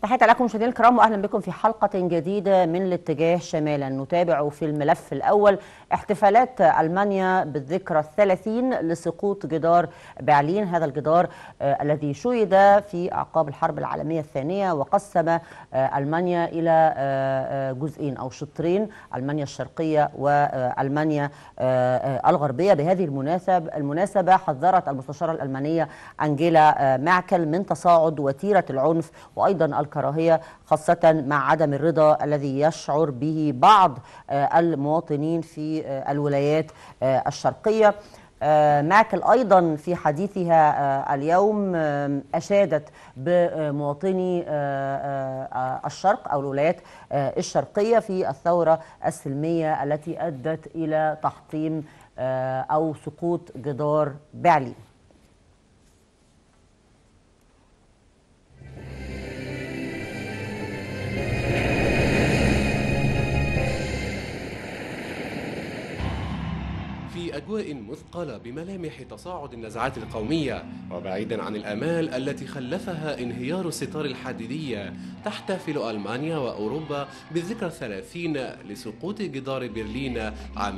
تحية لكم مشاهدينا الكرام واهلا بكم في حلقة جديدة من الاتجاه شمالا نتابع في الملف الاول احتفالات المانيا بالذكرى الثلاثين لسقوط جدار برلين هذا الجدار آه الذي شيد في اعقاب الحرب العالمية الثانية وقسم آه المانيا الى آه جزئين او شطرين المانيا الشرقية والمانيا الغربية بهذه المناسبة المناسبة حذرت المستشارة الالمانية انجيلا ماكل من تصاعد وتيرة العنف وايضا الكراهيه خاصه مع عدم الرضا الذي يشعر به بعض المواطنين في الولايات الشرقيه ماكل ايضا في حديثها اليوم اشادت بمواطني الشرق او الولايات الشرقيه في الثوره السلميه التي ادت الى تحطيم او سقوط جدار برلين أجواء مثقلة بملامح تصاعد النزعات القومية وبعيدا عن الآمال التي خلفها انهيار الستار الحديدية تحتفل ألمانيا وأوروبا بالذكرى الثلاثين لسقوط جدار برلين عام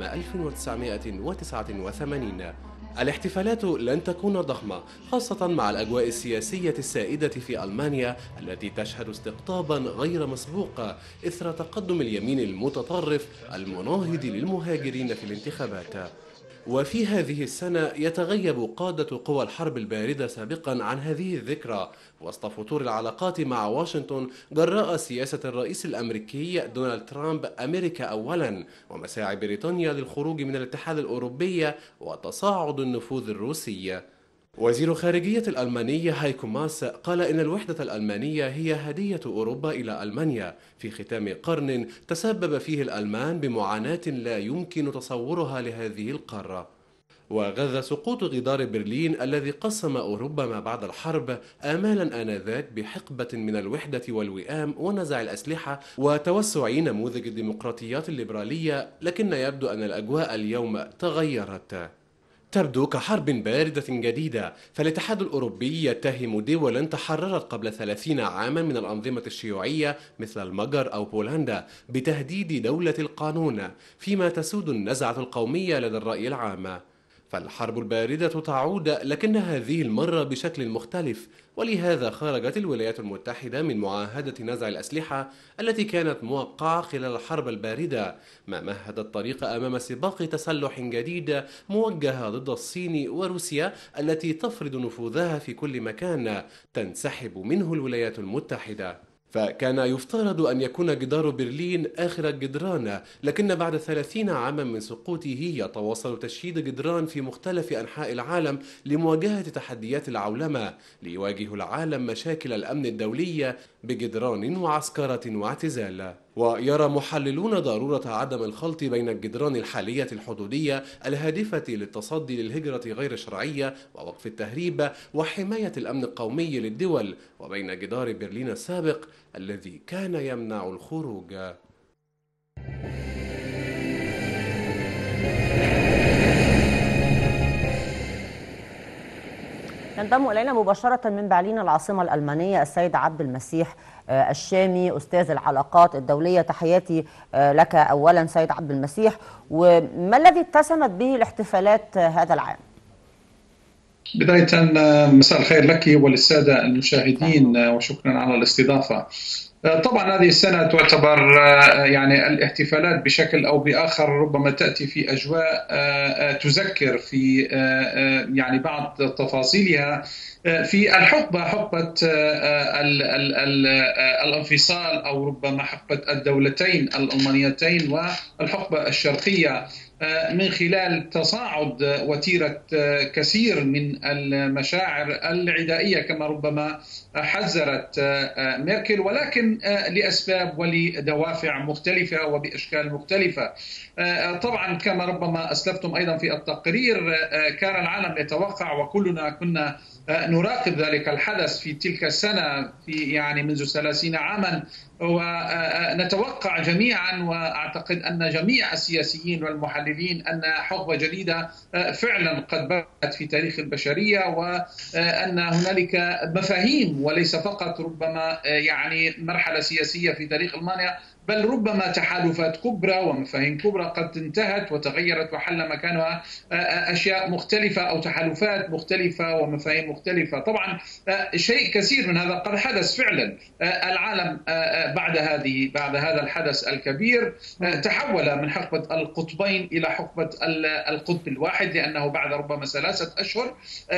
1989 الاحتفالات لن تكون ضخمة خاصة مع الأجواء السياسية السائدة في ألمانيا التي تشهد استقطابا غير مسبوق إثر تقدم اليمين المتطرف المناهض للمهاجرين في الانتخابات وفي هذه السنة يتغيب قادة قوى الحرب الباردة سابقا عن هذه الذكرى وسط فتور العلاقات مع واشنطن جراء سياسة الرئيس الأمريكي دونالد ترامب أمريكا أولا ومساعي بريطانيا للخروج من الاتحاد الأوروبي وتصاعد النفوذ الروسي وزير خارجية الألمانية هايكو ماس قال إن الوحدة الألمانية هي هدية أوروبا إلى ألمانيا في ختام قرن تسبب فيه الألمان بمعاناة لا يمكن تصورها لهذه القارة وغذى سقوط جدار برلين الذي قسم أوروبا ما بعد الحرب آمالا آنذاك بحقبة من الوحدة والوئام ونزع الأسلحة وتوسع نموذج الديمقراطيات الليبرالية لكن يبدو أن الأجواء اليوم تغيرت تبدو كحرب باردة جديدة فالاتحاد الأوروبي يتهم دولا تحررت قبل ثلاثين عاما من الأنظمة الشيوعية مثل المجر أو بولندا بتهديد دولة القانون فيما تسود النزعة القومية لدى الرأي العام فالحرب الباردة تعود لكن هذه المرة بشكل مختلف ولهذا خرجت الولايات المتحدة من معاهدة نزع الأسلحة التي كانت موقعة خلال الحرب الباردة ما مهد الطريق أمام سباق تسلح جديد موجه ضد الصين وروسيا التي تفرض نفوذها في كل مكان تنسحب منه الولايات المتحدة فكان يفترض أن يكون جدار برلين آخر الجدران لكن بعد ثلاثين عاما من سقوطه يتواصل تشييد جدران في مختلف أنحاء العالم لمواجهة تحديات العولمة ليواجه العالم مشاكل الأمن الدولي بجدران وعسكرة واعتزال ويرى محللون ضرورة عدم الخلط بين الجدران الحالية الحدودية الهادفة للتصدي للهجرة غير الشرعية ووقف التهريب وحماية الأمن القومي للدول وبين جدار برلين السابق الذي كان يمنع الخروج ينضم الينا مباشره من برلين العاصمه الالمانيه السيد عبد المسيح الشامي استاذ العلاقات الدوليه تحياتي لك اولا سيد عبد المسيح وما الذي اتسمت به الاحتفالات هذا العام؟ بدايه مساء الخير لك وللساده المشاهدين وشكرا على الاستضافه. طبعا هذه السنة تعتبر يعني الاحتفالات بشكل أو بآخر ربما تأتي في أجواء تذكر في يعني بعض تفاصيلها في الحقبة حقبة الانفصال أو ربما حقبة الدولتين الألمانيتين والحقبة الشرقية من خلال تصاعد وتيرة كثير من المشاعر العدائية كما ربما حذرت ميركل ولكن لأسباب ولدوافع مختلفة وبأشكال مختلفة طبعا كما ربما أسلفتم أيضا في التقرير كان العالم يتوقع وكلنا كنا نراقب ذلك الحدث في تلك السنة في يعني منذ ثلاثين عاما ونتوقع جميعا واعتقد ان جميع السياسيين والمحللين ان حقبه جديده فعلا قد بدات في تاريخ البشريه وان هنالك مفاهيم وليس فقط ربما يعني مرحله سياسيه في تاريخ المانيا بل ربما تحالفات كبرى ومفاهيم كبرى قد انتهت وتغيرت وحل مكانها اشياء مختلفه او تحالفات مختلفه ومفاهيم مختلفه، طبعا شيء كثير من هذا قد حدث فعلا العالم بعد هذه بعد هذا الحدث الكبير تحول من حقبه القطبين الى حقبه القطب الواحد لانه بعد ربما ثلاثه اشهر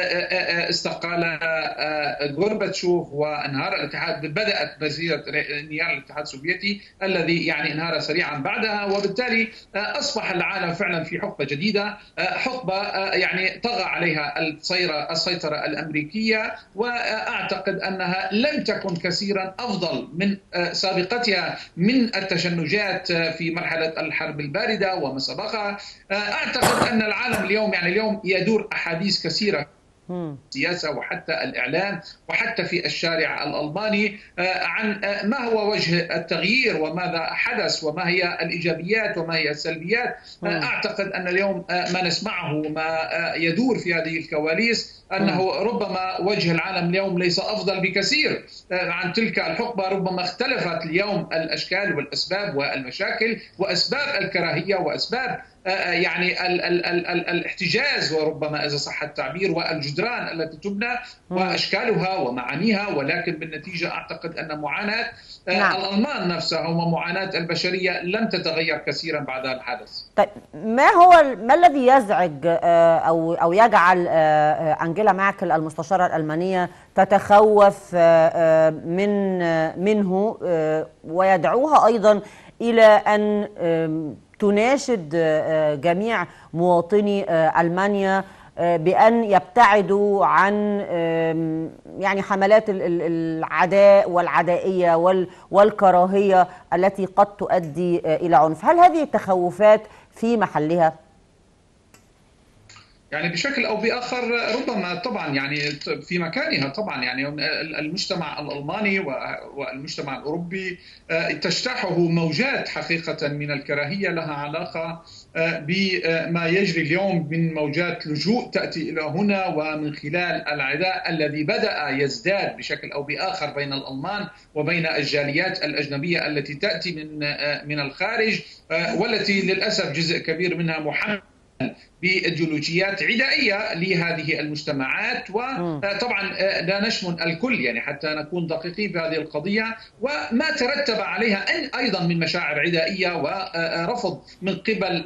استقال غورباتشوف وانهار الاتحاد بدات مسيره انهيار الاتحاد السوفيتي الذي يعني انهار سريعا بعدها وبالتالي اصبح العالم فعلا في حقبه جديده حقبه يعني طغى عليها السيطره السيطره الامريكيه واعتقد انها لم تكن كثيرا افضل من سابقتها من التشنجات في مرحله الحرب البارده وما سبقها اعتقد ان العالم اليوم يعني اليوم يدور احاديث كثيره السياسة وحتى الإعلام وحتى في الشارع الألماني عن ما هو وجه التغيير وماذا حدث وما هي الإيجابيات وما هي السلبيات أعتقد أن اليوم ما نسمعه ما يدور في هذه الكواليس أنه ربما وجه العالم اليوم ليس أفضل بكثير عن تلك الحقبة ربما اختلفت اليوم الأشكال والأسباب والمشاكل وأسباب الكراهية وأسباب يعني ال ال ال ال الاحتجاز وربما اذا صح التعبير والجدران التي تبنى واشكالها ومعانيها ولكن بالنتيجه اعتقد ان معاناه نعم. الالمان نفسها ومعاناه البشريه لم تتغير كثيرا بعد الحدث. طيب ما هو ما الذي يزعج او او يجعل انجيلا ماكل المستشاره الالمانيه تتخوف من منه ويدعوها ايضا الى ان تناشد جميع مواطني المانيا بان يبتعدوا عن يعني حملات العداء والعدائيه والكراهيه التي قد تؤدي الى عنف، هل هذه التخوفات في محلها؟ يعني بشكل او باخر ربما طبعا يعني في مكانها طبعا يعني المجتمع الالماني والمجتمع الاوروبي تجتاحه موجات حقيقه من الكراهيه لها علاقه بما يجري اليوم من موجات لجوء تاتي الى هنا ومن خلال العداء الذي بدا يزداد بشكل او باخر بين الالمان وبين الجاليات الاجنبيه التي تاتي من من الخارج والتي للاسف جزء كبير منها محمل بايديولوجيات عدائيه لهذه المجتمعات وطبعا لا نشمل الكل يعني حتى نكون دقيقين في هذه القضيه وما ترتب عليها ايضا من مشاعر عدائيه ورفض من قبل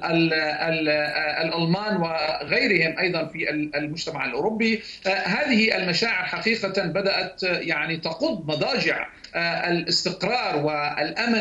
الالمان وغيرهم ايضا في المجتمع الاوروبي هذه المشاعر حقيقه بدات يعني تقض مضاجع الاستقرار والامن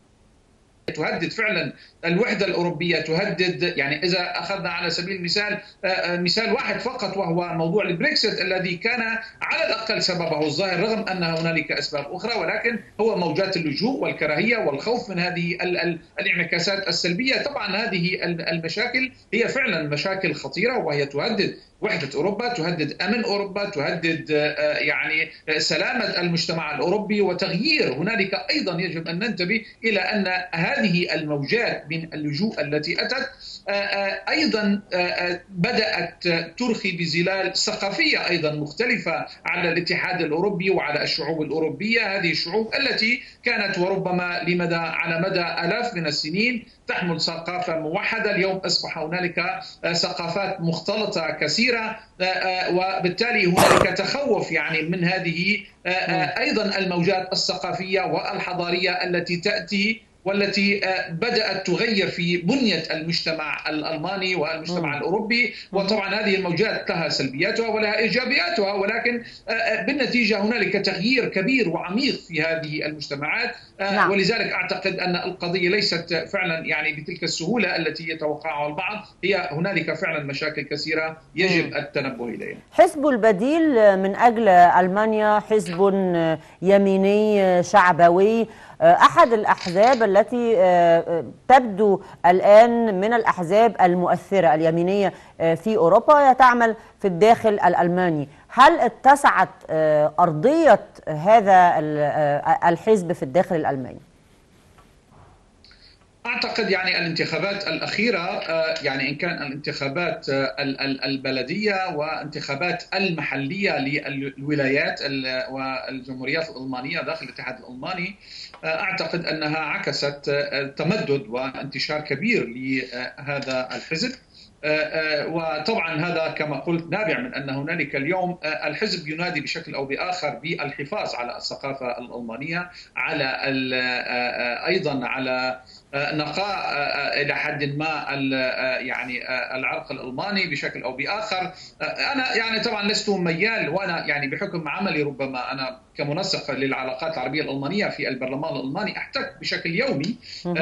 تهدد فعلا الوحدة الأوروبية تهدد يعني إذا أخذنا على سبيل المثال مثال واحد فقط وهو موضوع البريكسيت الذي كان على الأقل سببه الظاهر رغم أن هنالك أسباب أخرى ولكن هو موجات اللجوء والكراهية والخوف من هذه الانعكاسات السلبية طبعا هذه المشاكل هي فعلا مشاكل خطيرة وهي تهدد وحدة أوروبا تهدد أمن أوروبا تهدد يعني سلامة المجتمع الأوروبي وتغيير هنالك أيضا يجب أن ننتبه إلى أن هذه الموجات من اللجوء التي أتت ايضا بدات ترخي بظلال ثقافيه ايضا مختلفه على الاتحاد الاوروبي وعلى الشعوب الاوروبيه، هذه الشعوب التي كانت وربما لمدى على مدى الاف من السنين تحمل ثقافه موحده، اليوم اصبح هنالك ثقافات مختلطه كثيره وبالتالي هنالك تخوف يعني من هذه ايضا الموجات الثقافيه والحضاريه التي تاتي والتي بدات تغير في بنيه المجتمع الالماني والمجتمع الاوروبي وطبعا هذه الموجات لها سلبياتها ولها ايجابياتها ولكن بالنتيجه هنالك تغيير كبير وعميق في هذه المجتمعات نعم. ولذلك اعتقد ان القضيه ليست فعلا يعني بتلك السهوله التي يتوقعها البعض هي هنالك فعلا مشاكل كثيره يجب التنبه اليها حزب البديل من اجل المانيا حزب يميني شعبوي احد الاحزاب التي تبدو الان من الاحزاب المؤثره اليمينيه في اوروبا تعمل في الداخل الالماني هل اتسعت أرضية هذا الحزب في الداخل الألماني؟ اعتقد يعني الانتخابات الاخيره يعني ان كان الانتخابات البلديه وانتخابات المحليه للولايات والجمهوريات الالمانيه داخل الاتحاد الالماني اعتقد انها عكست تمدد وانتشار كبير لهذا الحزب وطبعا هذا كما قلت نابع من ان هنالك اليوم الحزب ينادي بشكل او باخر بالحفاظ على الثقافه الالمانيه على ايضا على نقاء الى حد ما يعني العرق الالماني بشكل او باخر انا يعني طبعا لست ميال وانا يعني بحكم عملي ربما انا كمنسق للعلاقات العربيه الالمانيه في البرلمان الالماني احتك بشكل يومي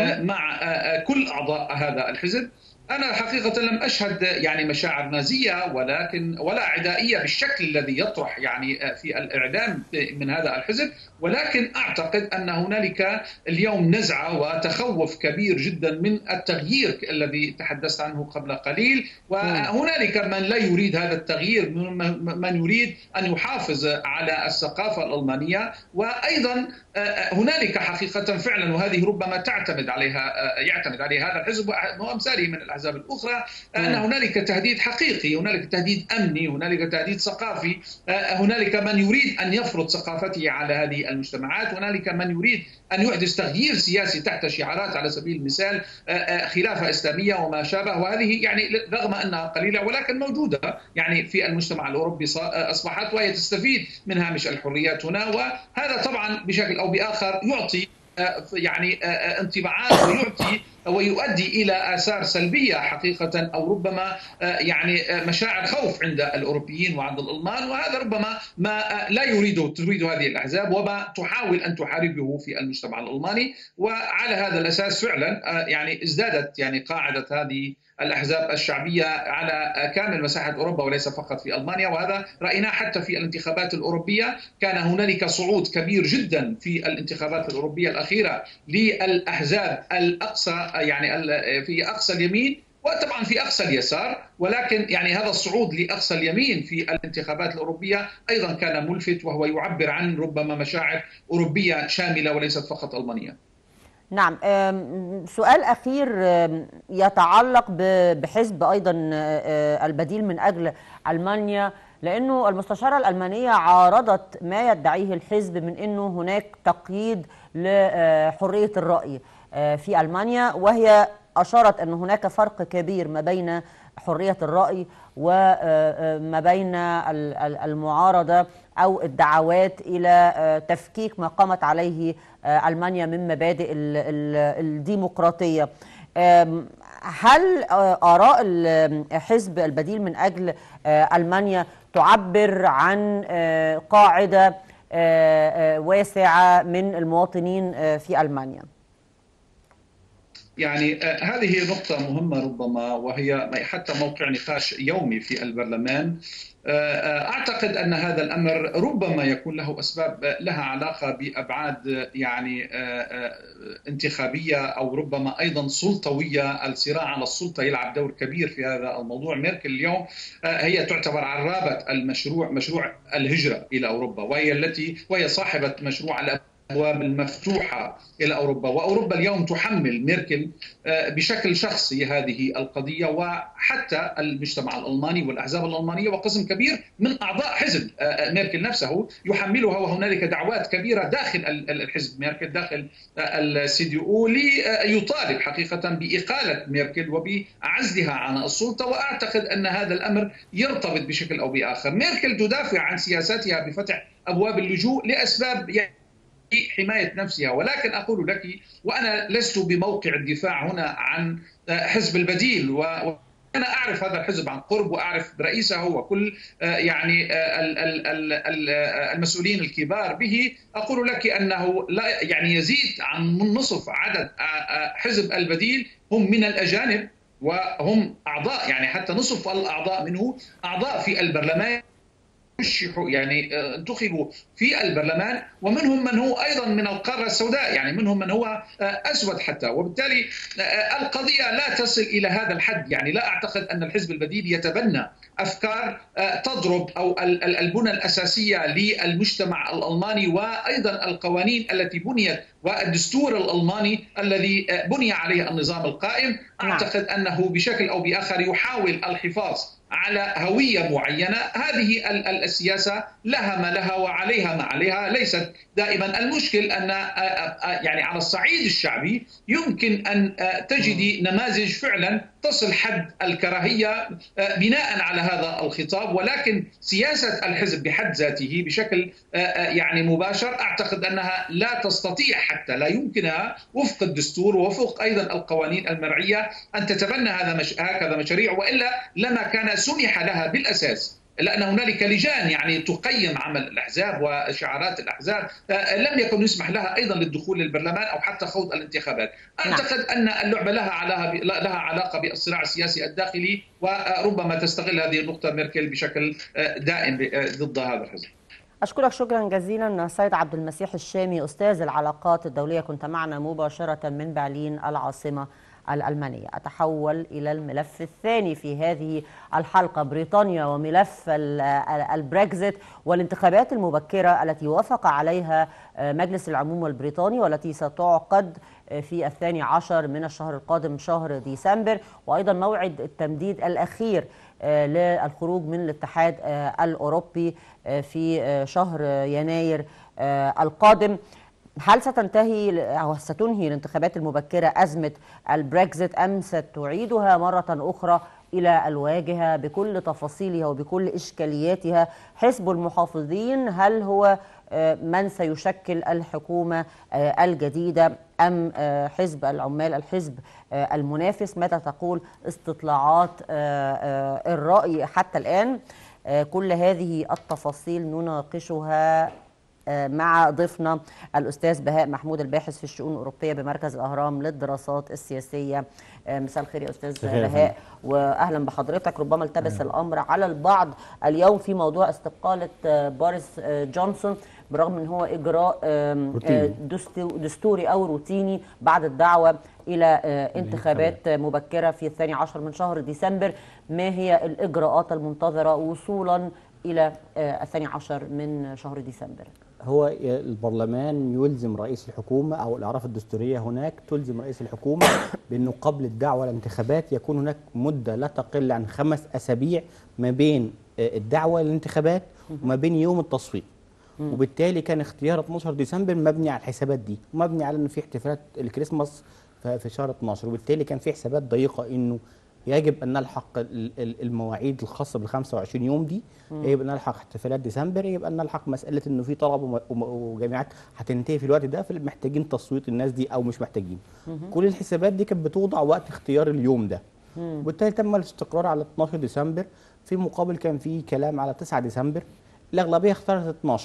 مع كل اعضاء هذا الحزب انا حقيقه لم اشهد يعني مشاعر نازيه ولكن ولا عدائيه بالشكل الذي يطرح يعني في الاعلام من هذا الحزب ولكن اعتقد ان هنالك اليوم نزعه وتخوف كبير جدا من التغيير الذي تحدثت عنه قبل قليل وهنالك من لا يريد هذا التغيير من يريد ان يحافظ على الثقافه الالمانيه وايضا هنالك حقيقه فعلا وهذه ربما تعتمد عليها يعتمد عليها هذا الحزب وامثاله من الاحزاب الاخرى ان هنالك تهديد حقيقي هنالك تهديد امني هنالك تهديد ثقافي هنالك من يريد ان يفرض ثقافته على هذه المجتمعات هنالك من يريد ان يحدث تغيير سياسي تحت شعارات على سبيل المثال خلافه اسلاميه وما شابه وهذه يعني رغم انها قليله ولكن موجوده يعني في المجتمع الاوروبي اصبحت وهي تستفيد من هامش الحريات هنا وهذا طبعا بشكل او باخر يعطي يعني انطباعات ويعطي ويؤدي الى اثار سلبيه حقيقه او ربما يعني مشاعر خوف عند الاوروبيين وعند الالمان وهذا ربما ما لا يريده تريد هذه الاحزاب وما تحاول ان تحاربه في المجتمع الالماني وعلى هذا الاساس فعلا يعني ازدادت يعني قاعده هذه الاحزاب الشعبيه على كامل مساحه اوروبا وليس فقط في المانيا وهذا رايناه حتى في الانتخابات الاوروبيه كان هنالك صعود كبير جدا في الانتخابات الاوروبيه الاخيره للاحزاب الاقصى يعني في اقصى اليمين وطبعا في اقصى اليسار ولكن يعني هذا الصعود لاقصى اليمين في الانتخابات الاوروبيه ايضا كان ملفت وهو يعبر عن ربما مشاعر اوروبيه شامله وليست فقط المانيه. نعم سؤال أخير يتعلق بحزب أيضا البديل من أجل ألمانيا لأنه المستشارة الألمانية عارضت ما يدعيه الحزب من أنه هناك تقييد لحرية الرأي في ألمانيا وهي أشارت أن هناك فرق كبير ما بين حرية الرأي وما بين المعارضة أو الدعوات إلى تفكيك ما قامت عليه ألمانيا من مبادئ الديمقراطية هل آراء حزب البديل من أجل ألمانيا تعبر عن قاعدة واسعة من المواطنين في ألمانيا؟ يعني هذه نقطة مهمة ربما وهي حتى موقع نقاش يومي في البرلمان اعتقد ان هذا الامر ربما يكون له اسباب لها علاقه بابعاد يعني انتخابيه او ربما ايضا سلطويه، الصراع على السلطه يلعب دور كبير في هذا الموضوع، ميركل اليوم هي تعتبر عرابه المشروع مشروع الهجره الى اوروبا وهي التي وهي صاحبه مشروع الابواب المفتوحه الى اوروبا، واوروبا اليوم تحمل ميركل بشكل شخصي هذه القضيه وحتى المجتمع الالماني والاحزاب الالمانيه وقسم كبير من اعضاء حزب ميركل نفسه يحملها وهنالك دعوات كبيره داخل الحزب ميركل داخل السي دي او ليطالب حقيقه باقاله ميركل وبعزلها عن السلطه واعتقد ان هذا الامر يرتبط بشكل او باخر، ميركل تدافع عن سياساتها بفتح ابواب اللجوء لاسباب يعني حماية نفسها ولكن أقول لك وأنا لست بموقع الدفاع هنا عن حزب البديل و أنا أعرف هذا الحزب عن قرب وأعرف رئيسه وكل يعني المسؤولين الكبار به أقول لك أنه لا يعني يزيد عن نصف عدد حزب البديل هم من الأجانب وهم أعضاء يعني حتى نصف الأعضاء منه أعضاء في البرلمان رشحوا يعني انتخبوا في البرلمان ومنهم من هو ايضا من القاره السوداء يعني منهم من هو اسود حتى وبالتالي القضيه لا تصل الى هذا الحد يعني لا اعتقد ان الحزب البديل يتبنى افكار تضرب او البنى الاساسيه للمجتمع الالماني وايضا القوانين التي بنيت والدستور الالماني الذي بني عليه النظام القائم اعتقد انه بشكل او باخر يحاول الحفاظ على هويه معينه، هذه السياسه لها ما لها وعليها ما عليها، ليست دائما المشكل ان يعني على الصعيد الشعبي يمكن ان تجدي نماذج فعلا تصل حد الكراهيه بناء على هذا الخطاب ولكن سياسه الحزب بحد ذاته بشكل يعني مباشر اعتقد انها لا تستطيع حتى لا يمكنها وفق الدستور ووفق ايضا القوانين المرعيه ان تتبنى هذا مش هكذا مشاريع والا لما كان سمح لها بالاساس لان هنالك لجان يعني تقيم عمل الاحزاب وشعارات الاحزاب لم يكن يسمح لها ايضا للدخول للبرلمان او حتى خوض الانتخابات اعتقد ان اللعبه لها علاقه لها علاقه بالصراع السياسي الداخلي وربما تستغل هذه النقطه ميركل بشكل دائم ضد هذا الحزب أشكرك شكرا جزيلا سيد عبد المسيح الشامي أستاذ العلاقات الدولية كنت معنا مباشرة من برلين العاصمة الألمانية أتحول إلى الملف الثاني في هذه الحلقة بريطانيا وملف البريكزيت والانتخابات المبكرة التي وافق عليها مجلس العموم البريطاني والتي ستعقد في الثاني عشر من الشهر القادم شهر ديسمبر وأيضا موعد التمديد الأخير للخروج من الاتحاد الأوروبي في شهر يناير القادم هل ستنتهي أو ستنهي الانتخابات المبكرة أزمة البريكزيت أم ستعيدها مرة أخرى إلى الواجهة بكل تفاصيلها وبكل إشكالياتها حزب المحافظين هل هو من سيشكل الحكومة الجديدة أم حزب العمال الحزب المنافس متى تقول استطلاعات الرأي حتى الآن كل هذه التفاصيل نناقشها مع ضيفنا الأستاذ بهاء محمود الباحث في الشؤون الأوروبية بمركز الأهرام للدراسات السياسية مساء الخير يا أستاذ بهاء وأهلا بحضرتك ربما التبس الأمر على البعض اليوم في موضوع استقالة بوريس جونسون برغم ان هو اجراء دستوري او روتيني بعد الدعوه الى انتخابات مبكره في الثاني عشر من شهر ديسمبر ما هي الاجراءات المنتظره وصولا الى الثاني عشر من شهر ديسمبر هو البرلمان يلزم رئيس الحكومة أو الأعراف الدستورية هناك تلزم رئيس الحكومة بأنه قبل الدعوة الانتخابات يكون هناك مدة لا تقل عن خمس أسابيع ما بين الدعوة للانتخابات وما بين يوم التصويت وبالتالي كان اختيار 12 ديسمبر مبني على الحسابات دي ومبني على أنه في احتفالات الكريسماس في شهر 12 وبالتالي كان في حسابات ضيقة أنه يجب ان نلحق المواعيد الخاصه بال 25 يوم دي يجب ان نلحق احتفالات ديسمبر يجب ان نلحق مساله انه في طلبه وجامعات هتنتهي في الوقت ده فمحتاجين تصويت الناس دي او مش محتاجين كل الحسابات دي كانت بتوضع وقت اختيار اليوم ده وبالتالي تم الاستقرار على 12 ديسمبر في مقابل كان في كلام على 9 ديسمبر الاغلبيه اختارت 12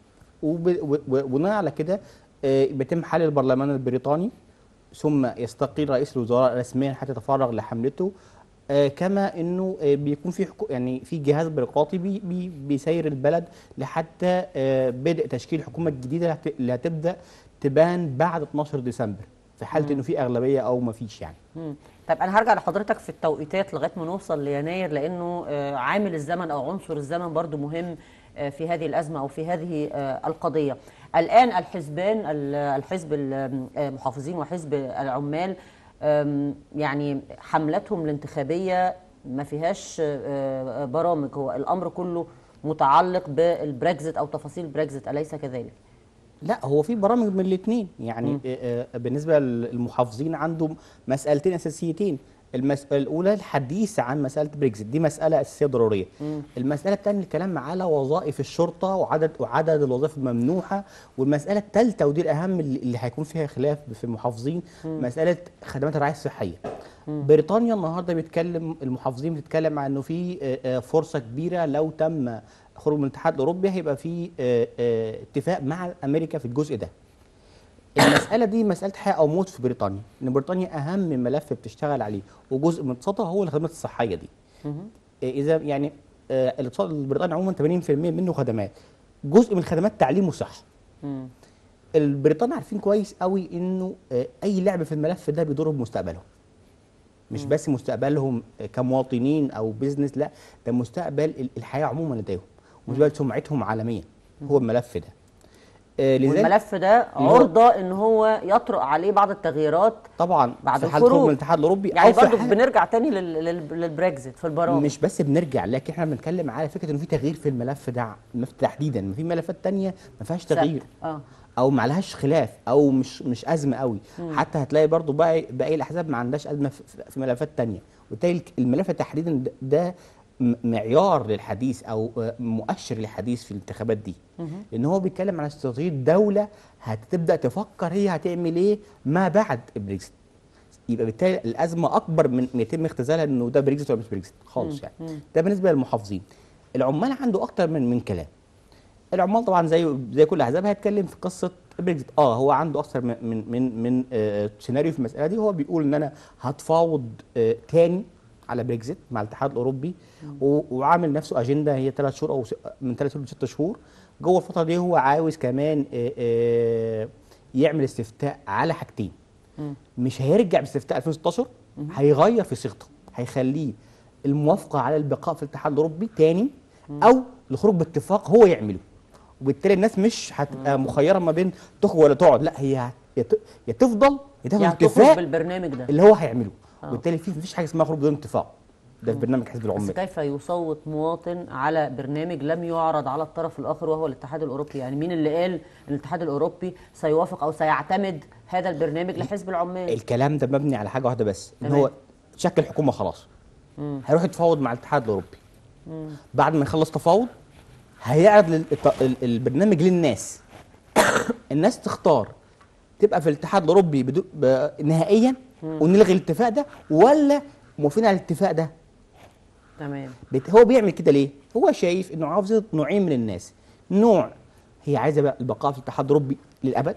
وبناء على كده بيتم حل البرلمان البريطاني ثم يستقيل رئيس الوزراء رسميا حتى يتفرغ لحملته آه كما انه آه بيكون في يعني في جهاز بيروقراطي بي بي بيسير البلد لحتى آه بدء تشكيل الحكومه الجديده اللي هتبدا تبان بعد 12 ديسمبر في حاله انه في اغلبيه او ما فيش يعني. مم. طيب انا هرجع لحضرتك في التوقيتات لغايه ما نوصل ليناير لانه عامل الزمن او عنصر الزمن برضو مهم في هذه الازمه او في هذه القضيه. الآن الحزبان الحزب المحافظين وحزب العمال يعني حملتهم الانتخابية ما فيهاش برامج هو الأمر كله متعلق بالبريكزيت أو تفاصيل البريكزيت أليس كذلك؟ لا هو في برامج من الاثنين يعني م. بالنسبة للمحافظين عندهم مسألتين أساسيتين المسألة الأولى الحديث عن مسألة بريكزيت دي مسألة أساسية ضرورية مم. المسألة الثانية الكلام على وظائف الشرطة وعدد وعدد الوظائف الممنوحة والمسألة الثالثة ودي الأهم اللي هيكون فيها خلاف في المحافظين مم. مسألة خدمات الرعاية الصحية مم. بريطانيا النهارده بيتكلم المحافظين بتتكلم عن انه في فرصة كبيرة لو تم خروج من الاتحاد الأوروبي هيبقى في اتفاق مع أمريكا في الجزء ده المسألة دي مسألة حياة أو موت في بريطانيا، إن بريطانيا أهم ملف بتشتغل عليه وجزء من اقتصادها هو الخدمات الصحية دي. إذا يعني آه، الاقتصاد البريطاني عموما 80% منه خدمات جزء من الخدمات تعليم وصحه مم. البريطان عارفين كويس قوي انه آه، اي لعب في الملف ده بيضر بمستقبلهم مش بس مستقبلهم آه، كمواطنين او بيزنس لا ده مستقبل ال- الحياه عموما لديهم ومستقبل سمعتهم عالميا هو الملف ده آه، لذلك والملف ده اللي هو- عرضه ان هو يطرق عليه بعض التغييرات طبعا بعد في حاله خروج الخروج. من الاتحاد الاوروبي يعني أو في برضه حالة- بنرجع تاني لل- لل- للبريكزيت في البرامج مش بس بنرجع لكن احنا بنتكلم على فكره انه في تغيير في الملف ده الملف تحديدا ما في ملفات تانية ما فيهاش تغيير اه او ما لهاش خلاف او مش مش ازمه قوي حتى هتلاقي برضو باقي باقي الاحزاب ما عندهاش ازمه في, في ملفات تانية وبالتالي الملف تحديدا ده- ده م- معيار للحديث او آه، مؤشر للحديث في الانتخابات دي لان هو بيتكلم عن استراتيجيه دوله هتبدا تفكر هي هتعمل ايه ما بعد البريكسيت يبقى بالتالي الازمه اكبر من من يتم اختزالها انه ده بريكسيت ولا مش بريكسيت خالص يعني ده بالنسبه للمحافظين العمال عنده اكتر من من كلام العمال طبعا زي زي كل الاحزاب هيتكلم في قصه بريكزيت اه هو عنده اكثر من من من, من آه سيناريو في المساله دي هو بيقول ان انا هتفاوض آه تاني على بريكزيت مع الاتحاد الاوروبي و- وعامل نفسه اجنده هي ثلاث شهور او س- من ثلاث شهور لست شهور جوه الفتره دي هو عاوز كمان آه آه يعمل استفتاء على حاجتين مش هيرجع باستفتاء 2016 هيغير في صيغته هيخليه الموافقه على البقاء في الاتحاد الاوروبي تاني او الخروج باتفاق هو يعمله وبالتالي الناس مش هتبقى مخيره ما بين تخرج ولا تقعد لا هي يا ت- يا تفضل يا تاخد يعني تخرج اتفاق بالبرنامج ده اللي هو هيعمله آه. وبالتالي في مفيش حاجه اسمها خروج بدون اتفاق ده في برنامج حزب بس العمال كيف يصوت مواطن على برنامج لم يعرض على الطرف الاخر وهو الاتحاد الاوروبي يعني مين اللي قال ان الاتحاد الاوروبي سيوافق او سيعتمد هذا البرنامج لحزب العمال الكلام ده مبني على حاجه واحده بس ان تمام. هو شكل حكومه خلاص هيروح يتفاوض مع الاتحاد الاوروبي بعد ما يخلص تفاوض هيعرض لل- الت- ال- البرنامج للناس الناس تختار تبقى في الاتحاد الاوروبي بدو... ب... نهائيا ونلغي الاتفاق ده ولا موافقين على الاتفاق ده تمام بت- هو بيعمل كده ليه؟ هو شايف انه عاوز يض- نوعين من الناس نوع هي عايزه بقى البقاء في الاتحاد الاوروبي للابد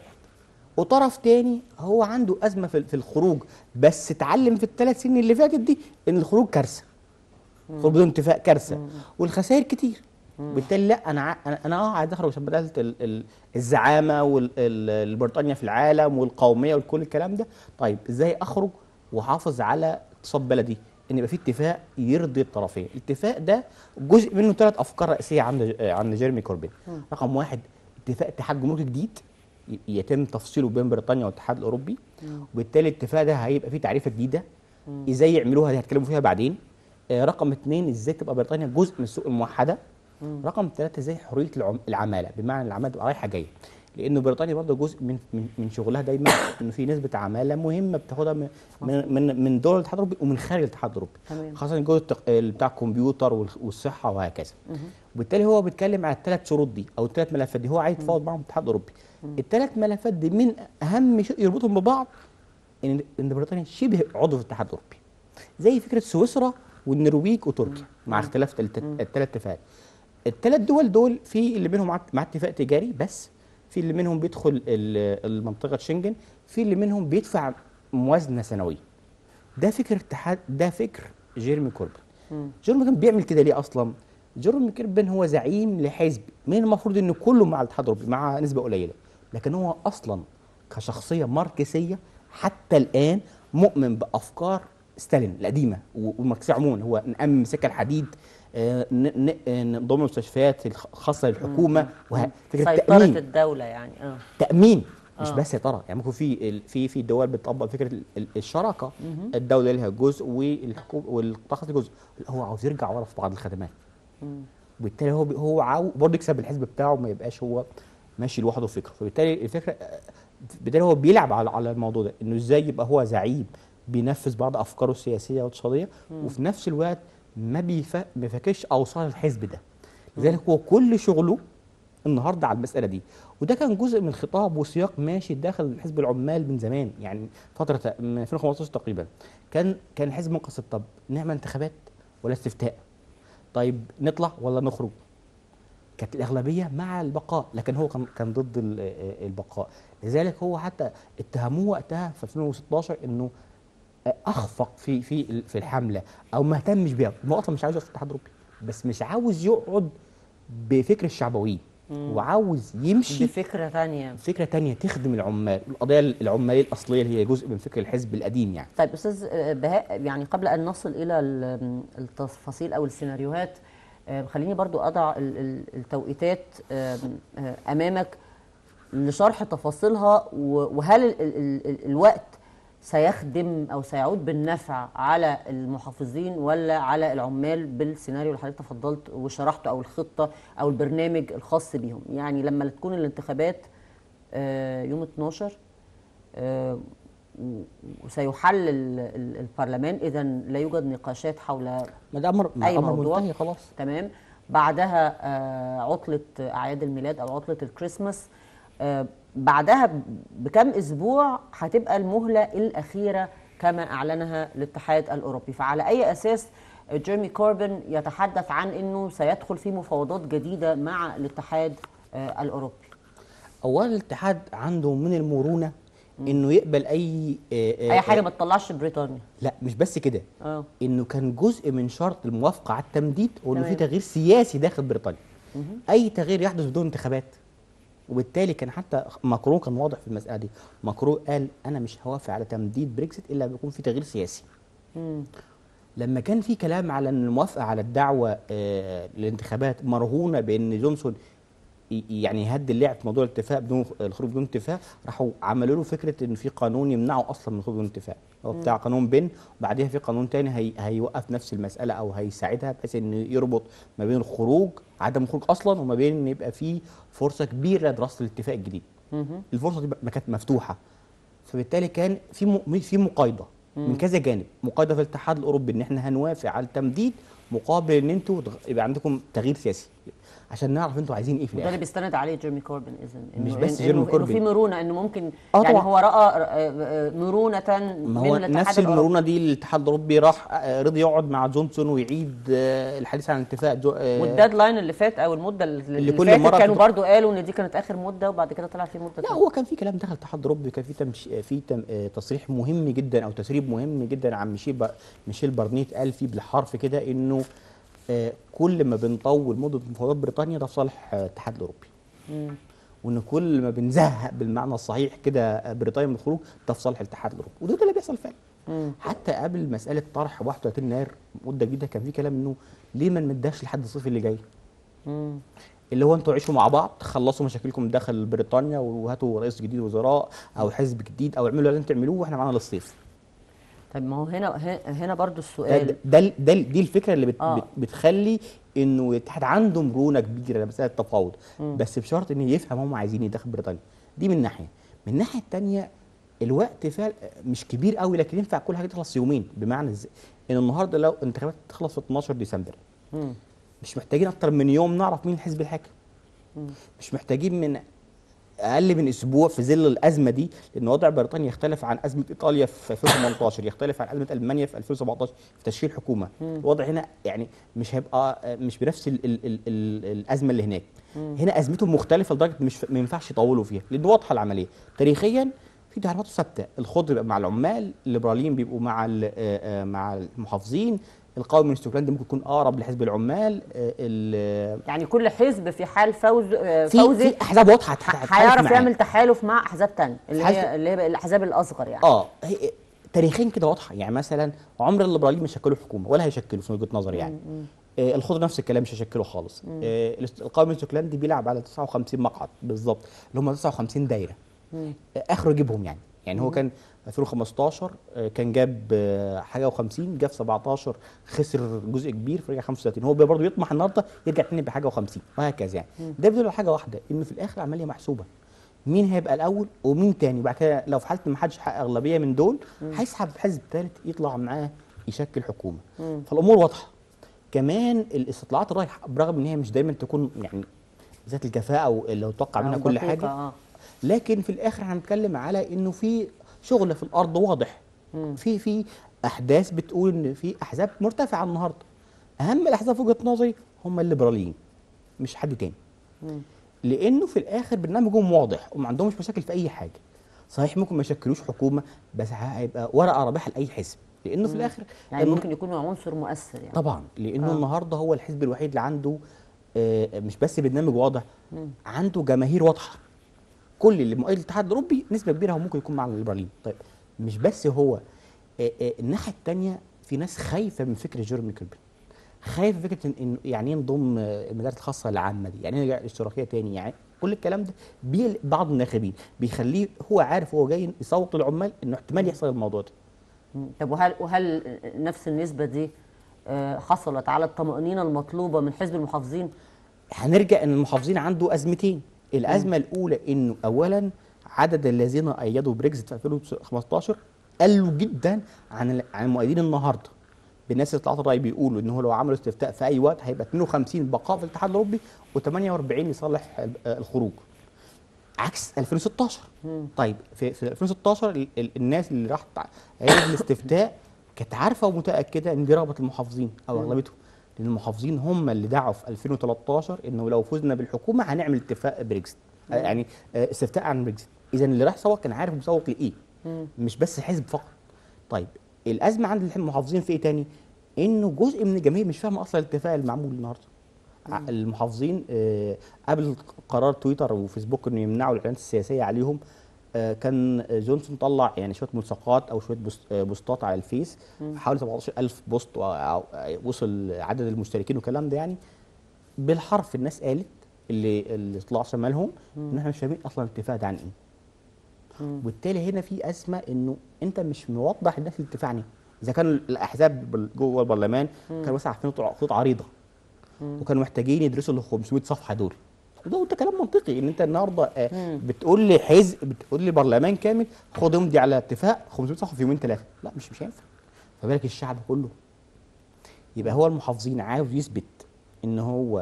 وطرف تاني هو عنده ازمه في في الخروج بس اتعلم في الثلاث سنين اللي فاتت دي ان الخروج كارثه الخروج بدون اتفاق كارثه والخسائر كتير بالتالي لا انا ع- انا انا اه عايز اخرج عشان بداله ال- ال- الزعامه والبريطانيا في العالم والقوميه وكل الكلام ده طيب ازاي اخرج واحافظ على اقتصاد بلدي ان يبقى في اتفاق يرضي الطرفين الاتفاق ده جزء منه ثلاث افكار رئيسيه عند عند جيرمي كوربين رقم واحد اتفاق اتحاد جمركي جديد ي- يتم تفصيله بين بريطانيا والاتحاد الاوروبي وبالتالي الاتفاق ده هيبقى فيه تعريفه جديده ازاي يعملوها دي هتكلموا فيها بعدين آه، رقم اثنين ازاي تبقى بريطانيا جزء من السوق الموحده رقم ثلاثة ازاي حريه العم... العماله بمعنى العماله تبقى رايحه جايه لانه بريطانيا برضه جزء من من, من شغلها دايما انه في نسبه عماله مهمه بتاخدها من من من, من دول الاتحاد الاوروبي ومن خارج الاتحاد الاوروبي تمام. خاصه الجزء التق... ال- بتاع الكمبيوتر وال- والصحه وهكذا وبالتالي هو بيتكلم على الثلاث شروط دي او الثلاث ملفات دي هو عايز يتفاوض معاهم الاتحاد الاوروبي الثلاث ملفات دي من اهم شيء يربطهم ببعض ان ان بريطانيا شبه عضو في الاتحاد الاوروبي زي فكره سويسرا والنرويج وتركيا مع اختلاف الثلاث اتفاقات الثلاث دول دول في اللي منهم مع مع اتفاق تجاري بس في اللي منهم بيدخل ال- المنطقه شنجن في اللي منهم بيدفع موازنه سنويه ده فكر اتحاد ده فكر جيرمي كوربن جيرمي كوربن بيعمل كده ليه اصلا جيرمي كوربن هو زعيم لحزب من المفروض انه كله مع الاتحاد الاوروبي مع نسبه قليله لكن هو اصلا كشخصيه ماركسيه حتى الان مؤمن بافكار ستالين القديمه و- والماركسيه عموما هو نأمن سكه الحديد آه، ن- ن- آه، نضم المستشفيات الخاصه للحكومه وه- فكره سيطرة تامين الدولة يعني اه تامين مش آه. بس سيطره يعني ممكن في ال- في في دول بتطبق فكره ال- ال- الشراكه الدوله لها جزء والحكومه والقطاع الخاص جزء لا، هو عاوز يرجع ورا في بعض الخدمات وبالتالي هو بي- هو عاو برضه يكسب الحزب بتاعه ما يبقاش هو ماشي لوحده فكره فبالتالي الفكره آه، بالتالي هو بيلعب على على الموضوع ده انه ازاي يبقى هو زعيم بينفذ بعض افكاره السياسيه والاقتصاديه وفي نفس الوقت ما بيف- بيفكش اوصال الحزب ده لذلك هو كل شغله النهارده على المساله دي وده كان جزء من خطاب وسياق ماشي داخل حزب العمال من زمان يعني فتره من 2015 تقريبا كان كان الحزب منقسم طب نعمل انتخابات ولا استفتاء طيب نطلع ولا نخرج كانت الاغلبيه مع البقاء لكن هو كان كان ضد ال- آه، البقاء لذلك هو حتى اتهموه وقتها في 2016 انه اخفق في في في الحمله او ما اهتمش بيها هو اصلا مش عايز يقف في الاتحاد الاوروبي بس مش عاوز يقعد بفكر الشعبويين وعاوز يمشي بفكره ثانيه فكره تانية تخدم العمال القضيه العماليه الاصليه اللي هي جزء من فكر الحزب القديم يعني طيب استاذ آه، بهاء يعني قبل ان نصل الى ال- التفاصيل او السيناريوهات آه، خليني برضو اضع ال- ال- التوقيتات آه، آه، امامك لشرح تفاصيلها و- وهل ال- ال- ال- الوقت سيخدم او سيعود بالنفع على المحافظين ولا على العمال بالسيناريو اللي حضرتك تفضلت وشرحته او الخطه او البرنامج الخاص بيهم يعني لما تكون الانتخابات آه، يوم 12 آه، و- وسيحل ال- ال- البرلمان اذا لا يوجد نقاشات حول ما ده امر أي امر موضوع. منتهي خلاص تمام بعدها آه، عطلة أعياد الميلاد أو عطلة الكريسماس آه، بعدها ب- بكم أسبوع هتبقى المهلة الأخيرة كما أعلنها الاتحاد الأوروبي فعلى أي أساس جيرمي كوربن يتحدث عن أنه سيدخل في مفاوضات جديدة مع الاتحاد آه، الأوروبي اولا الاتحاد عنده من المرونه انه يقبل اي آه، آه، أي حاجة ما تطلعش بريطانيا لا مش بس كده اه انه كان جزء من شرط الموافقه على التمديد وانه في تمام. تغيير سياسي داخل بريطانيا اي تغيير يحدث بدون انتخابات وبالتالي كان حتى ماكرون كان واضح في المساله دي ماكرون قال انا مش هوافق على تمديد بريكسيت الا لما يكون في تغيير سياسي مم. لما كان في كلام على ان الموافقه على الدعوه آه للانتخابات مرهونه بان جونسون ي- يعني يهدي اللعب في موضوع الاتفاق بدون الخروج بدون اتفاق راحوا عملوا له فكره ان في قانون يمنعه اصلا من الخروج بدون اتفاق هو بتاع قانون بن وبعديها في قانون تاني هي هيوقف نفس المساله او هيساعدها بحيث ان يربط ما بين الخروج عدم الخروج اصلا وما بين ان يبقى في فرصه كبيره لدراسه الاتفاق الجديد مهم. الفرصه دي ما كانت مفتوحه فبالتالي كان في م... في مقايضه من كذا جانب مقايضه في الاتحاد الاوروبي ان احنا هنوافق على التمديد مقابل ان انتوا تغ- يبقى عندكم تغيير سياسي عشان نعرف انتوا عايزين ايه في وده اللي الاخر بيستند عليه جيرمي كوربن اذا مش إنه- بس إنه- جيرمي إنه كوربن. في مرونه انه ممكن آه يعني طبعاً. هو راى آه، آه، مرونه ما من هو الاتحاد نفس الأوروبي. المرونه دي الاتحاد الاوروبي راح آه، رضي يقعد مع جونسون ويعيد آه، الحديث عن الاتفاق جو... آه، والديدلاين اللي فات او المده اللي, اللي كل فاتت مرة كانوا بتبقى- برضو قالوا ان دي كانت اخر مده وبعد كده طلع في مده لا تانية. هو كان في كلام دخل الاتحاد الاوروبي كان في تمش... في تم... آه، تصريح مهم جدا او تسريب مهم جدا عن ميشيل ب... ميشيل بارنيت قال فيه بالحرف كده انه آه، كل ما بنطول مده مفاوضات بريطانيا ده في صالح آه، الاتحاد الاوروبي مم. وان كل ما بنزهق بالمعنى الصحيح كده آه، بريطانيا من الخروج ده في صالح الاتحاد الاوروبي وده ده اللي بيحصل فعلا مم. حتى قبل مساله طرح 31 يناير مده جديده كان في كلام انه ليه ما نمدهاش لحد الصيف اللي جاي مم. اللي هو انتوا عيشوا مع بعض خلصوا مشاكلكم داخل بريطانيا وهاتوا رئيس جديد وزراء او حزب جديد او اعملوا اللي انتوا تعملوه واحنا معانا للصيف طيب ما هو هنا ه- هنا برضو ده, السؤال ده, ده دي الفكره اللي بت آه. بت بتخلي انه الاتحاد عنده مرونه كبيره لمساله التفاوض بس بشرط انه يفهم هم عايزين ايه داخل بريطانيا دي من ناحيه من الناحيه الثانيه الوقت فعلا مش كبير قوي لكن ينفع كل حاجه تخلص يومين بمعنى ازاي ان النهارده لو انتخابات تخلص في 12 ديسمبر مم. مش محتاجين اكتر من يوم نعرف مين الحزب الحاكم مش محتاجين من اقل من اسبوع في ظل الازمه دي لان وضع بريطانيا يختلف عن ازمه ايطاليا في 2018 يختلف عن ازمه المانيا في 2017 في تشكيل حكومه الوضع هنا يعني مش هيبقى مش بنفس ال ال ال ال الازمه اللي هناك هنا ازمتهم مختلفه لدرجه مش ما ينفعش يطولوا فيها لان واضحه العمليه تاريخيا في تعريفات ثابته الخضر بيبقى مع العمال الليبراليين بيبقوا مع ال- آه، آه، مع المحافظين القومي من اسكتلندا ممكن يكون اقرب لحزب العمال آه، ال- يعني كل حزب في حال فوز آه، في فوزي في احزاب واضحه هت- ح- هتحالف هيعرف معاه. يعمل تحالف مع احزاب تانية اللي حالف- هي اللي هي الاحزاب الاصغر يعني اه هي تاريخيا كده واضحه يعني مثلا عمر الليبراليين مش هيشكلوا حكومه ولا هيشكلوا في وجهه نظري يعني آه الخضر نفس الكلام مش هيشكله خالص آه الاست- القومي الاسكتلندي بيلعب على 59 مقعد بالظبط اللي هم 59 دايره آه اخره يجيبهم يعني يعني هو كان 2015 آه، كان جاب آه، حاجه و50 جاب 17 خسر جزء كبير فرجع 35 هو برضه يطمح النهارده يرجع تاني بحاجه و50 وهكذا يعني ده بيدل على حاجه واحده ان في الاخر العمليه محسوبه مين هيبقى الاول ومين تاني وبعد كده لو في حاله ما حدش حقق اغلبيه من دول هيسحب حزب ثالث يطلع معاه يشكل حكومه فالامور واضحه كمان الاستطلاعات الرايحه برغم ان هي مش دايما تكون يعني ذات الكفاءه او اللي متوقع منها آه، كل دقيقة، حاجه آه. لكن في الاخر احنا بنتكلم على انه في شغل في الارض واضح في في احداث بتقول ان في احزاب مرتفعه النهارده اهم الاحزاب في وجهه نظري هم الليبراليين مش حد تاني لانه في الاخر برنامجهم واضح وما عندهمش مشاكل في اي حاجه صحيح ممكن ما يشكلوش حكومه بس هيبقى ورقه رابحه لاي حزب لانه في الاخر يعني الم- ممكن يكون عنصر مؤثر يعني طبعا لانه آه. النهارده هو الحزب الوحيد اللي عنده آه، مش بس برنامج واضح عنده جماهير واضحه كل اللي مؤيد الاتحاد الاوروبي نسبه كبيره هو ممكن يكون مع الليبراليين طيب مش بس هو آه، آه، الناحيه الثانيه في ناس خايفه من فكره جيرمي كوربين خايف فكره إن- انه يعني ايه نضم آه، المدارس الخاصه العامه دي يعني ايه نرجع الاشتراكيه تاني يعني كل الكلام ده بيقلق بعض الناخبين بيخليه هو عارف هو جاي يسوق للعمال انه احتمال يحصل الموضوع ده مم. طب وهل وهل نفس النسبه دي آه، حصلت على الطمأنينة المطلوبة من حزب المحافظين هنرجع ان المحافظين عنده ازمتين الازمه الاولى انه اولا عدد الذين ايدوا بريكزيت في 2015 قلوا جدا عن عن المؤيدين النهارده بالناس اللي طلعت الراي بيقولوا ان هو لو عملوا استفتاء في اي وقت هيبقى 52 بقاء في الاتحاد الاوروبي و48 لصالح ال- آه الخروج عكس 2016 طيب في, في 2016 ال- ال- الناس اللي راحت عيد الاستفتاء كانت عارفه ومتاكده ان دي رغبه المحافظين او اغلبيتهم لان المحافظين هم اللي دعوا في 2013 انه لو فزنا بالحكومه هنعمل اتفاق بريكزيت آه يعني آه استفتاء عن بريكزيت اذا اللي راح سوا كان عارف مسوق لايه مش بس حزب فقط طيب الازمه عند المحافظين في ايه تاني انه جزء من الجماهير مش فاهمه اصلا الاتفاق المعمول النهارده ع- المحافظين آه، قبل قرار تويتر وفيسبوك انه يمنعوا الاعلانات السياسيه عليهم آه، كان جونسون طلع يعني شويه ملصقات او شويه بوست- آه، بوستات على الفيس حوالي 17000 بوست و- أو- وصل عدد المشتركين والكلام ده يعني بالحرف الناس قالت اللي اللي طلع شمالهم ان احنا مش فاهمين اصلا الاتفاق ده عن ايه وبالتالي هنا في ازمه انه انت مش موضح الناس الاتفاق عن ايه اذا كان الاحزاب بال- جوه البرلمان كانوا مثلا عارفين خطوط خطوط عريضه وكانوا محتاجين يدرسوا ال 500 صفحه دول وده وده كلام منطقي ان انت النهارده آه، بتقول لي حزب بتقول لي برلمان كامل خد امضي على اتفاق 500 صفحه في يومين ثلاثه لا مش مش هينفع فبالك الشعب كله يبقى هو المحافظين عاوز يثبت ان هو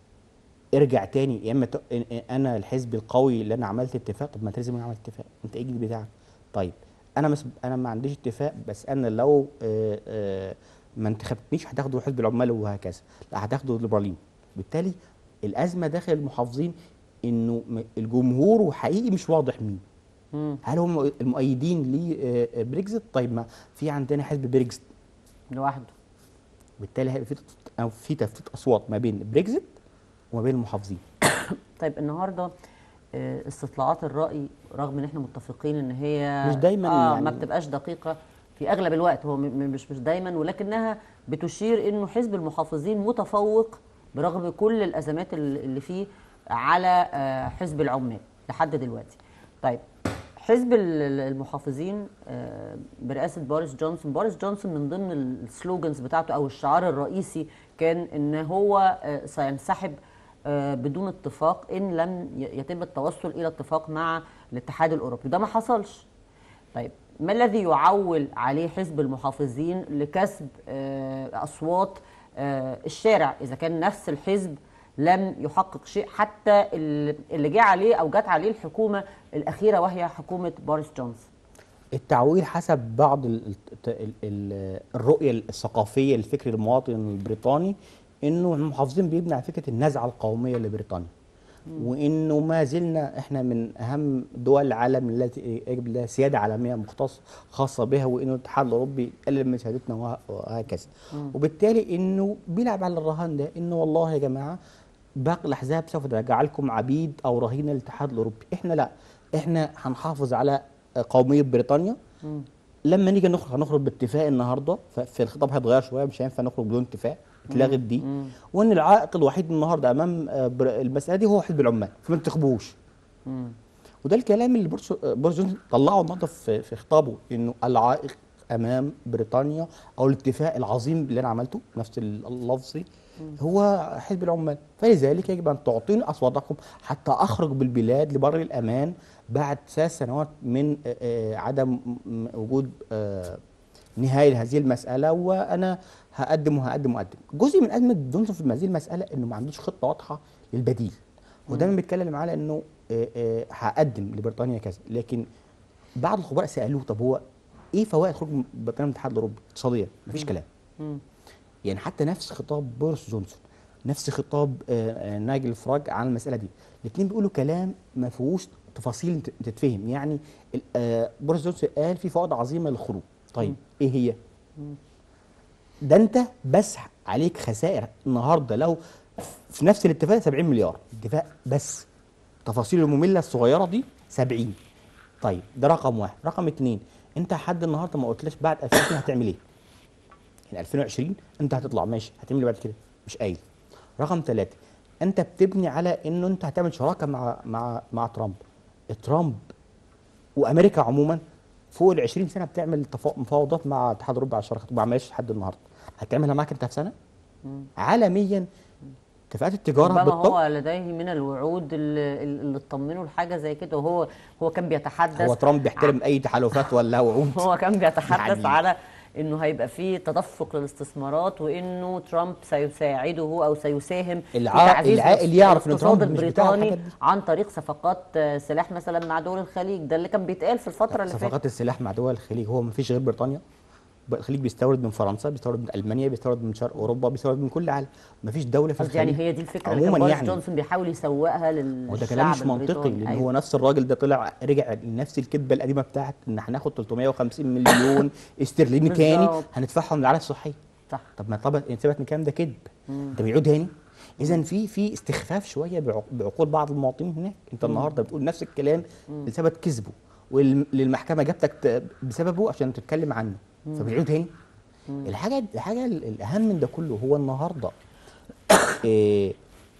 ارجع تاني يا اما ت- إن- إن انا الحزب القوي اللي انا عملت اتفاق طب ما انت لازم انا عملت اتفاق انت ايه الجديد بتاعك طيب انا مس... انا ما عنديش اتفاق بس انا لو آه، آه، ما انتخبتنيش هتاخدوا حزب العمال وهكذا لا هتاخدوا الليبراليين بالتالي الازمه داخل المحافظين انه م- الجمهور وحقيقي مش واضح مين هل هم المؤيدين لبريكزيت طيب ما في عندنا حزب بريكزيت لوحده بالتالي هيبقى في تف- او في تفتيت اصوات ما بين بريكزيت وما بين المحافظين طيب النهارده آه، استطلاعات الرأي رغم ان احنا متفقين ان هي مش دايماً آه يعني- ما بتبقاش دقيقة في اغلب الوقت هو م- م- مش مش دايما ولكنها بتشير انه حزب المحافظين متفوق برغم كل الازمات ال- اللي فيه على آه، حزب العمال لحد دلوقتي طيب حزب ال- ال- المحافظين آه، برئاسة بوريس جونسون بوريس جونسون من ضمن السلوجنز بتاعته أو الشعار الرئيسي كان إن هو آه، سينسحب آه، بدون اتفاق إن لم ي- يتم التوصل إلى اتفاق مع الاتحاد الأوروبي ده ما حصلش طيب ما الذي يعول عليه حزب المحافظين لكسب آه، أصوات آه، الشارع إذا كان نفس الحزب لم يحقق شيء حتى ال- اللي جه عليه أو جت عليه الحكومة الأخيرة وهي حكومة بوريس جونسون التعويل حسب بعض ال ال ال الرؤيه الثقافيه لفكر المواطن البريطاني انه المحافظين بيبني على فكره النزعه القوميه لبريطانيا وانه ما زلنا احنا من اهم دول العالم التي يجب لها سياده عالميه مختص خاصه بها وانه الاتحاد الاوروبي قلل من شهادتنا وه- وهكذا وبالتالي انه بيلعب على الرهان ده انه والله يا جماعه باقي الاحزاب سوف ترجع لكم عبيد او رهين الاتحاد الاوروبي احنا لا احنا هنحافظ على قوميه بريطانيا لما نيجي نخرج هنخرج باتفاق النهارده ففي الخطاب هيتغير شويه مش هينفع نخرج بدون اتفاق اتلغت دي وان العائق الوحيد النهارده امام آه، بر- المساله دي هو حزب العمال فما تنتخبوش وده الكلام اللي بورس بورس جونسون طلعه النهارده في في خطابه انه العائق امام بريطانيا او الاتفاق العظيم اللي انا عملته نفس اللفظي هو حزب العمال فلذلك يجب ان تعطوني اصواتكم حتى اخرج بالبلاد لبر الامان بعد ثلاث سنوات من آه، آه، عدم م- وجود آه، نهايه لهذه المساله وانا هقدم وهقدم وهقدم جزء من ازمه جونسون في هذه المساله انه ما عندوش خطه واضحه للبديل ودايما بيتكلم على انه آه، آه، هقدم لبريطانيا كذا لكن بعض الخبراء سالوه طب هو ايه فوائد خروج بريطانيا من الاتحاد الاوروبي اقتصاديا مفيش كلام يعني حتى نفس خطاب بوريس جونسون نفس خطاب آه، آه، نايجل فراج عن المساله دي الاثنين بيقولوا كلام ما فيهوش تفاصيل تت- تتفهم يعني ال- آه، بوريس جونسون قال في فوائد عظيمه للخروج طيب ايه هي ده انت بس عليك خسائر النهارده لو في نفس الاتفاق 70 مليار اتفاق بس التفاصيل الممله الصغيره دي 70 طيب ده رقم واحد رقم اتنين انت لحد النهارده ما قلتليش بعد 2020 هتعمل ايه يعني 2020 انت هتطلع ماشي هتعمل ايه بعد كده مش قايل رقم ثلاثة انت بتبني على انه انت هتعمل شراكه مع مع مع ترامب ترامب وامريكا عموما فوق ال 20 سنه بتعمل تفا- مفاوضات مع الاتحاد الاوروبي على الشراكه ما عملهاش لحد النهارده هتعملها معاك انت في سنه عالميا اتفاقات التجاره ربما بالطبع هو لديه من الوعود اللي, اللي تطمنه لحاجه زي كده وهو هو كان بيتحدث هو ترامب بيحترم اي تحالفات ولا وعود هو كان بيتحدث يعني- على انه هيبقى فيه تدفق للاستثمارات وانه ترامب سيساعده او سيساهم في الع- تعزيز العاقل يعرف إن الاقتصاد ترامب مش بتاع البريطاني الحاجات دي. عن طريق صفقات آه، سلاح مثلا مع دول الخليج ده اللي كان بيتقال في الفتره اللي فاتت صفقات السلاح مع دول الخليج هو ما فيش غير بريطانيا الخليج بيستورد من فرنسا بيستورد من المانيا بيستورد من شرق اوروبا بيستورد من كل العالم ما فيش دوله في قصدي الخليج يعني هي دي الفكره اللي كان عموما بوريس يعني جونسون بيحاول يسوقها للشعب وده كلام مش منطقي البريطاني. لان أيوة. هو نفس الراجل ده طلع رجع لنفس الكذبه القديمه بتاعت ان هناخد 350 مليون استرليني تاني بالظبط. هندفعهم للعالم الصحيه صح طب ما طبعا ثبت ان الكلام ده كذب انت بيعود تاني اذا في في استخفاف شويه بعق- بعقول بعض المواطنين هناك انت النهارده بتقول نفس الكلام اللي ثبت كذبه والمحكمه جابتك ت- بسببه عشان تتكلم عنه فبيعود تاني الحاجه الحاجه ال- الاهم من ده كله هو النهارده إيه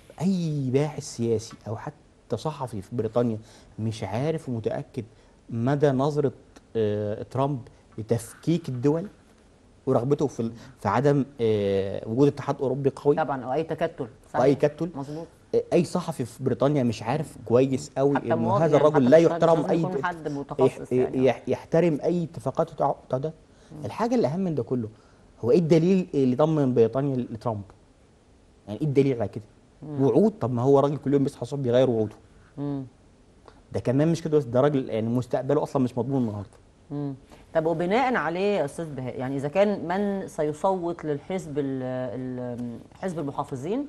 اي باحث سياسي او حتى صحفي في بريطانيا مش عارف ومتاكد مدى نظره آه ترامب لتفكيك الدول ورغبته في ال- في عدم آه وجود اتحاد اوروبي قوي طبعا او اي تكتل صحيح. واي كتل مظبوط اي صحفي في بريطانيا مش عارف كويس قوي حتى انه مواطن هذا يعني الرجل حتى لا مش لازم- يحترم مش لازم اي يكون حد متخصص يح- يعني. يح- يحترم اي اتفاقات بتاع بتاع ده الحاجه الاهم من ده كله هو ايه الدليل اللي ضمن بريطانيا لترامب يعني ايه الدليل على كده وعود طب ما هو راجل كل يوم بيصحى الصبح بيغير وعوده مم. ده كمان مش كده بس ده راجل يعني مستقبله اصلا مش مضمون النهارده مم. طب وبناء عليه يا استاذ بهاء يعني اذا كان من سيصوت للحزب ال- ال- حزب المحافظين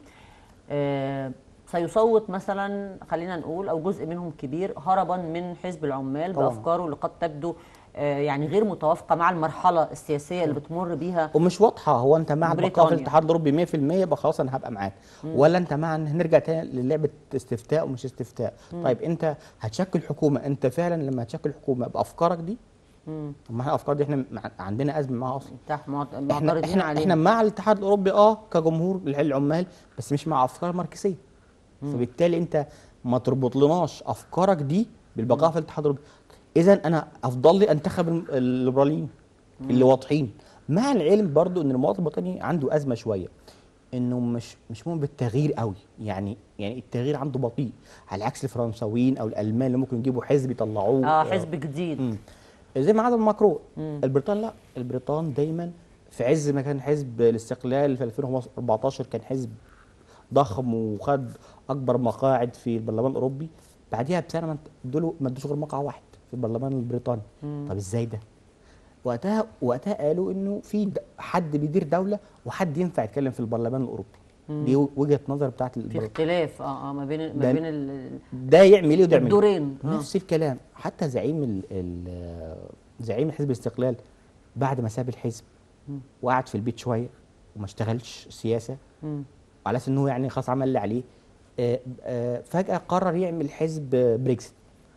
آه، سيصوت مثلا خلينا نقول او جزء منهم كبير هربا من حزب العمال طبعاً. بافكاره اللي قد تبدو آه، يعني غير متوافقه مع المرحله السياسيه اللي بتمر بيها ومش واضحه هو انت مع البقاء في بريطانيا. الاتحاد الاوروبي 100% يبقى خلاص انا هبقى معاك ولا انت مع ان هنرجع تاني للعبه استفتاء ومش استفتاء طيب انت هتشكل حكومه انت فعلا لما هتشكل حكومه بافكارك دي مم. طب ما احنا الافكار دي احنا مع- عندنا ازمه معاها اصلا تحت معت- احنا معترضين احنا, عليه احنا مع الاتحاد الاوروبي اه كجمهور العمال بس مش مع افكار ماركسيه فبالتالي انت ما تربطلناش افكارك دي بالبقاء في الاتحاد الاوروبي اذا انا افضل لي انتخب الم- الليبراليين اللي واضحين مع العلم برضو ان المواطن الوطني عنده ازمه شويه انه مش مش مؤمن بالتغيير قوي يعني يعني التغيير عنده بطيء على عكس الفرنساويين او الالمان اللي ممكن يجيبوا حزب يطلعوه اه حزب جديد مم. زي ما عمل ماكرون مم. البريطان لا البريطان دايما في عز ما كان حزب الاستقلال في 2014 كان حزب ضخم وخد اكبر مقاعد في البرلمان الاوروبي بعديها بسنه ما ادوا ما ادوش غير مقعد واحد في البرلمان البريطاني طب ازاي ده وقتها وقتها قالوا انه في د- حد بيدير دوله وحد ينفع يتكلم في البرلمان الاوروبي دي وجهه نظر بتاعت في البريطان اختلاف اه اه ما بين ما ده- بين ال- ده يعمل ايه وده يعمل إيه؟ الدورين آه. نفس الكلام حتى زعيم ال ال زعيم حزب الاستقلال بعد ما ساب الحزب وقعد في البيت شويه وما اشتغلش سياسه مم. على اساس ان هو يعني خلاص عمل اللي عليه آه، آه، فجاه قرر يعمل حزب بريكسيت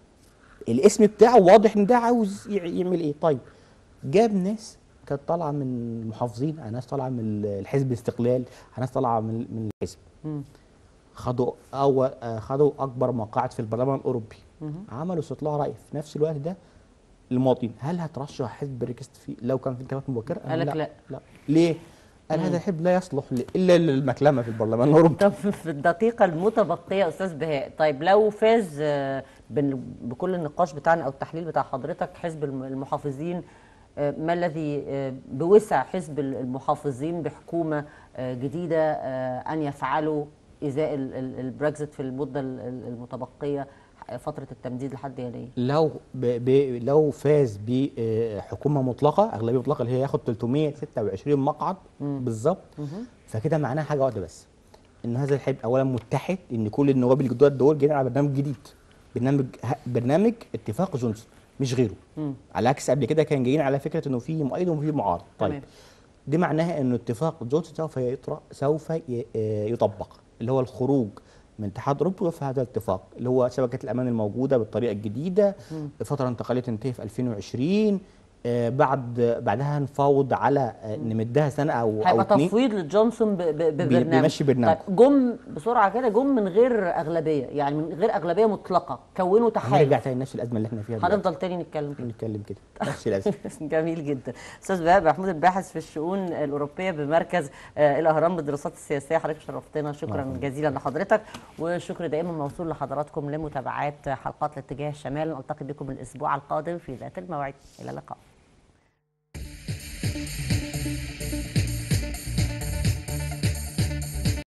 الاسم بتاعه واضح ان ده عاوز يع- يعمل ايه طيب جاب ناس كانت طالعه من المحافظين على ناس طالعه من الحزب الاستقلال على ناس طالعه من من الحزب مم. خدوا أول آه، خدوا اكبر مقاعد في البرلمان الاوروبي مهم. عملوا استطلاع راي في نفس الوقت ده للمواطنين هل هترشح حزب بريكست في لو كان في انتخابات مبكره قال لك لا لا. لا ليه قال هذا الحزب لا يصلح ل- الا للمكلمه في البرلمان الاوروبي طب في الدقيقة المتبقية أستاذ بهاء طيب لو فاز آه، بن- بكل النقاش بتاعنا أو التحليل بتاع حضرتك حزب الم- المحافظين آه، ما الذي آه، بوسع حزب المحافظين بحكومة آه، جديدة آه، أن يفعلوا إزاء ال- ال- البريكزيت في المدة ال- ال- المتبقية آه، فترة التمديد لحد يناير لو ب ب لو فاز بحكومه مطلقه اغلبيه مطلقه اللي هي ياخد 326 مقعد بالظبط فكده معناها حاجه واحده بس ان هذا الحزب اولا متحد ان كل النواب الجداد دول جايين على برنامج جديد برنامج ه- برنامج اتفاق جونسون مش غيره على عكس قبل كده كان جايين على فكره انه في مؤيد وفي معارض طيب تمام. دي معناها انه اتفاق جونسون سوف يطرح سوف ي- آه، يطبق اللي هو الخروج من الاتحاد الاوروبي وفي هذا الاتفاق اللي هو شبكه الامان الموجوده بالطريقه الجديده فتره انتقاليه تنتهي في 2020 آه، بعد بعدها نفاوض على آه، نمدها سنه او او هيبقى اتنين تفويض لجونسون ب- ب- ببرنامج بيمشي برنامج. طيب جم بسرعه كده جم من غير اغلبيه يعني من غير اغلبيه مطلقه كونوا هنرجع تحالف تاني نفس الازمه اللي احنا فيها دلوقتي. هنفضل تاني نتكلم كده نتكلم كده نفس الازمه جميل جدا استاذ بهاء محمود الباحث في الشؤون الاوروبيه بمركز آه، الاهرام للدراسات السياسيه حضرتك شرفتنا شكرا جزيلا لحضرتك وشكر دائما موصول لحضراتكم لمتابعات حلقات الاتجاه الشمال نلتقي بكم الاسبوع القادم في ذات الموعد الى اللقاء